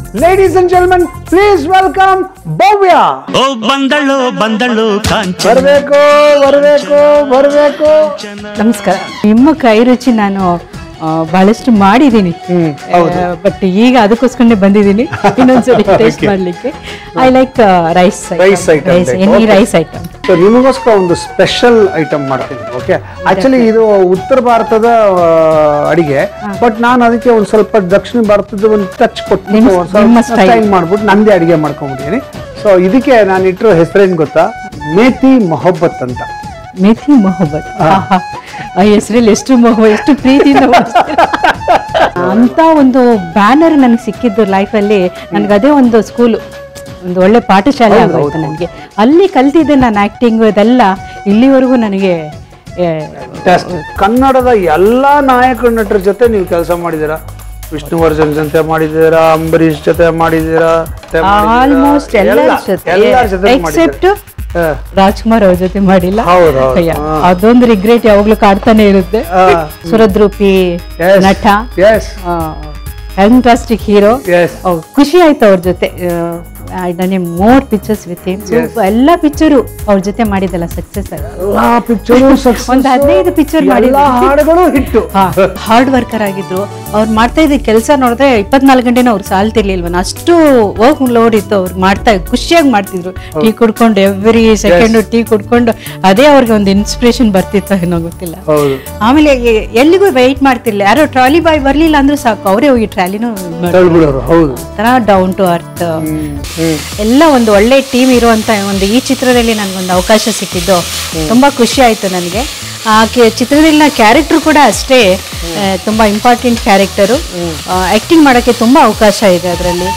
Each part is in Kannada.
Ladies and gentlemen please welcome Bhavya ಓ ಬಂದಳು ಬಂದಳು ಕಾಂಚನ ಬರಬೇಕು ಬರಬೇಕು ಬರಬೇಕು ನಮಸ್ಕಾರ ನಿಮ್ಮ ಕೈ ರುಚಿ ನಾನು ಆ, ಬಹಳಷ್ಟು ಮಾಡಿದ್ದೀನಿ ಬಟ್ ಈಗ ಅದಕ್ಕೋಸ್ಕರನೇ ಬಂದಿದ್ದೀನಿ ಇನ್ನೊಂದ್ಸರಿ ಟೇಸ್ಟ್ ಮಾಡ್ಲಿಕ್ಕೆ I like rice Rice item ಬೇಕು. Any Okay. Rice item so ನಿಮಗೋಸ್ಕರ ಒಂದು ಸ್ಪೆಷಲ್ ಐಟಮ್ ಮಾಡ್ತೀನಿ ಓಕೆ ಆಕ್ಚುಲಿ ಇದು ಉತ್ತರ ಭಾರತದ ಆ, ಅಡಿಗೆ ಬಟ್ ನಾನು ಅದಕ್ಕೆ ಒಂದು ಸ್ವಲ್ಪ ದಕ್ಷಿಣ ಭಾರತದ ಒಂದು ಟಚ್ ಕೊಟ್ಟು ನಿಮ್ಮ- ಒಂದ್ ಸ್ವಲ್ಪ ನಿಮ್ಮ style. ಸ್ಟೈಲ್ ಮಾಡ್ಬಿಟ್ಟು ನಂದೇ ಅಡಿಗೆ ಮಾಡ್ಕೊಂಡ್ಬಿಟ್ಟಿದ್ದೀನಿ ಸೊ ಇದಕ್ಕೆ ನಾನು ಇಟ್ಟಿರೋ ಹೆಸರೇನು ಗೊತ್ತಾ ಮೇಥಿ ಮೊಹಬ್ಬತ್ ಅಂತ ಮೇಥಿ ಮೊಹಬ್ಬತ್ ಆಹಾ. ಆ ಹೆಸರಲ್ಲಿ ಎಷ್ಟು ಮೊಹ ಎಷ್ಟು ಪ್ರೀತಿಯಿಂದ ಬಳಸ್ತೀರ. ಅಂತ ಒಂದು ಬ್ಯಾನರ್ ನನಗೆ ಸಿಕ್ಕಿದ್ದು ಲೈಫಲ್ಲಿ ನನಗೆ ಅದೇ ಒಂದು ಸ್ಕೂಲು ಒಂದು ಒಳ್ಳೆ ಪಾಠಶಾಲೆ ಆಗೋಯ್ತು ನನಗೆ ಅಲ್ಲಿ ಕಲ್ತಿದ್ದೆ ನಾನು ಆ್ಯಕ್ಟಿಂಗು ಇದೆಲ್ಲ ಇಲ್ಲಿವರೆಗೂ ನನಗೆ ಏ, ಕನ್ನಡದ ಎಲ್ಲಾ ನಾಯಕ ನಟರ ಜೊತೆ ನೀವು ಕೆಲಸ ಮಾಡಿದ್ದೀರಾ ವಿಷ್ಣುವರ್ಧನ್ ಜೊತೆ ಮಾಡಿದ್ದೀರಾ ಅಂಬರೀಷ್ ಜೊತೆ ಮಾಡಿದ್ದೀರಾ ಜೊತೆ ಮಾಡಿದ್ದೀರಾ? ಆಲ್ಮೋಸ್ಟ್ ಎಲ್ಲರ ಎಲ್ಲ- ಜೊತೆ ಎಲ್ಲರ ಜೊತೆ ಎಕ್ಸೆಪ್ಟ್ ಹಾ. ರಾಜ್ಕುಮಾರ್ ಅವ್ರ ಜೊತೆ ಮಾಡಿಲ್ಲ ಹೌದು, ಹೌದು. ಅಯ್ಯ, ಅದೊಂದು ರಿಗ್ರೆಟ್ ಯಾವಾಗ್ಲೂ ಕಾಡ್ತಾನೆ ಇರುತ್ತೆ ಆ. ಸುರದ್ರೂಪಿ Yes. ನಟ Yes. Fantastic hero Yes. ಖುಷಿ ಆಯ್ತು ಅವ್ರ ಜೊತೆ I done a more pictures with him ಎಲ್ಲ ಪಿಕ್ಚರು ಅವ್ರ ಜೊತೆ ಮಾಡಿದಲ್ಲ ಸಕ್ಸಸ್ ಆಯ್ತು ಎಲ್ಲಾ ಪಿಕ್ಚರು ಒಂದು ಹದಿನೈದು ಪಿಕ್ಚರ್ ಎಲ್ಲ ಮಾಡಿಲ್ಲ ಹಾಡುಗಳು ಹಿಟ್ಟು ಹಾರ್ಡ್ ವರ್ಕರ್ ಆಗಿದ್ರು ಅವ್ರು ಮಾಡ್ತಾ ಇದ್ದ ಕೆಲಸ ನೋಡಿದ್ರೆ ಇಪ್ಪತ್ನಾಲ್ಕು ಗಂಟೆನೂ ಅವ್ರು ಸಾಲ್ತಿರ್ಲಿಲ್ವನ ಅಷ್ಟು ವರ್ಕ್ ಲೋಡ್ ಇತ್ತು ಅವ್ರು ಮಾಡ್ತಾ ಖುಷಿಯಾಗಿ ಮಾಡ್ತಿದ್ರು ಟೀ ಕುಡ್ಕೊಂಡು ಎವ್ರಿ ಸೆಕೆಂಡ್ ಟೀ ಕುಡ್ಕೊಂಡು ಅದೇ ಅವ್ರಿಗೆ ಒಂದು ಇನ್ಸ್ಪಿರೇಷನ್ ಬರ್ತಿತ್ತು ಏನೋ ಗೊತ್ತಿಲ್ಲ ಹೌದು ಆಮೇಲೆ ಎ- ಎಲ್ಲಿಗೂ ವೆಯ್ಟ್ ಮಾಡ್ತಿರ್ಲಿಲ್ಲ ಯಾರೋ ಟ್ರಾಲಿ ಬಾಯ್ ಬರ್ಲಿಲ್ಲ ಅಂದ್ರೆ ಸಾಕು ಅವರೇ ಹೋಗಿ ಟ್ರಾಲಿನೂ ತಳ್ಬಿಡೋರು ಹೌದು ತರ ಡೌನ್ ಟು ಅರ್ತ್ ಹ್ಮ್. ಎಲ್ಲ ಒಂದು ಒಳ್ಳೆ ಟೀಮ್ ಇರುವಂತ ಒಂದು ಈ ಚಿತ್ರದಲ್ಲಿ ನನಗೊಂದು ಅವಕಾಶ ಸಿಕ್ಕಿದ್ದು ತುಂಬಾ ಖುಷಿ ಆಯ್ತು ನನಗೆ ಆ ಕೆ- ಚಿತ್ರದಲ್ಲಿನ ಕ್ಯಾರೆಕ್ಟರ್ ಕೂಡ ಅಷ್ಟೇ ಆ, ತುಂಬಾ ಇಂಪಾರ್ಟೆಂಟ್ ಕ್ಯಾರೆಕ್ಟರು ಆಕ್ಟಿಂಗ್ ಮಾಡೋಕ್ಕೆ ತುಂಬಾ ಅವಕಾಶ ಇದೆ ಅದರಲ್ಲಿ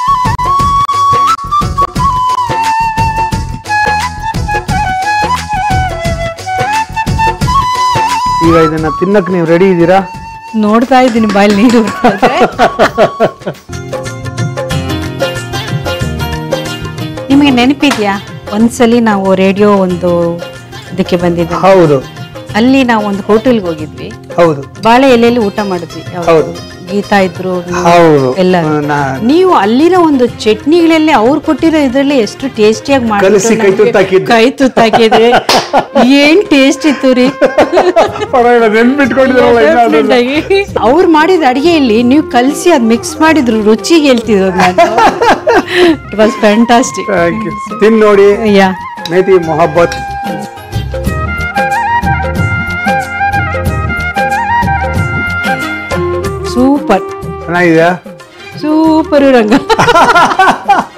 ಈಗ ಇದನ್ನ ತಿನ್ನಕ್ ನೀವು ರೆಡಿ ಇದ್ದೀರಾ ನೋಡ್ತಾ ಇದ್ದೀನಿ ಬಾಯಲ್ಲಿ ನೀರು ಬರ್ತಾ ಇದೆ. ನಿಮಗೆ ನೆನಪಿದ್ಯಾ ಒಂದ್ಸಲಿ ನಾವು ರೇಡಿಯೋ ಒಂದು ಇದಕ್ಕೆ ಬಂದಿದ್ದೆ ಹೌದು ಅಲ್ಲಿ ನಾವು ಒಂದು ಹೋಟೆಲ್ಗೆ ಹೋಗಿದ್ವಿ ಹೌದು ಬಾಳೆ ಎಲೆಯಲ್ಲಿ ಊಟ ಮಾಡಿದ್ವಿ ಯಾವಾಗ? ಹೌದು. ಗೀತಾ ಇದ್ರು ನೀವು ಹೌದು ಎಲ್ಲ ಆ, ನಾ- ನೀವು ಅಲ್ಲಿರೋ ಒಂದು ಚಟ್ನಿಗಳಲ್ಲಿ ಅವ್ರು ಕೊಟ್ಟಿರೋ ಇದ್ರಲ್ಲಿ ಎಷ್ಟು ಟೇಸ್ಟಿಯಾಗಿ ಕಲಸಿ ಕೈ ತುತ್ತಾಕಿದ್ದು. ಕೈ ತುತ್ತಾಕಿದ್ರೆ ಏನ್ ಟೇಸ್ಟ್ ಇತ್ತು ರೀ ಪರವಾಗಿಲ್ಲ ನೆನ್ಪಿಟ್ಕೊಂಡಿದ್ರಲ್ಲ ಇನ್ನ ಅದನ್ನ. ಅವ್ರು ಮಾಡಿದ ಅಡಿಗೆಯಲ್ಲಿ ನೀವು ಕಲಸಿ ಅದ್ ಮಿಕ್ಸ್ ಮಾಡಿದ್ರು ರುಚಿಗೆ ಹೇಳ್ತಿದ್ರು it was fantastic Thank you. ತಿನ್ ನೋಡಿ ಯಾ ಮೇಥಿ ಮೊಹಬ್ಬತ್ ಸೂಪರ್ ಚೆನ್ನಾಗಿದೆಯಾ ಸೂಪರ್ ರಂಗ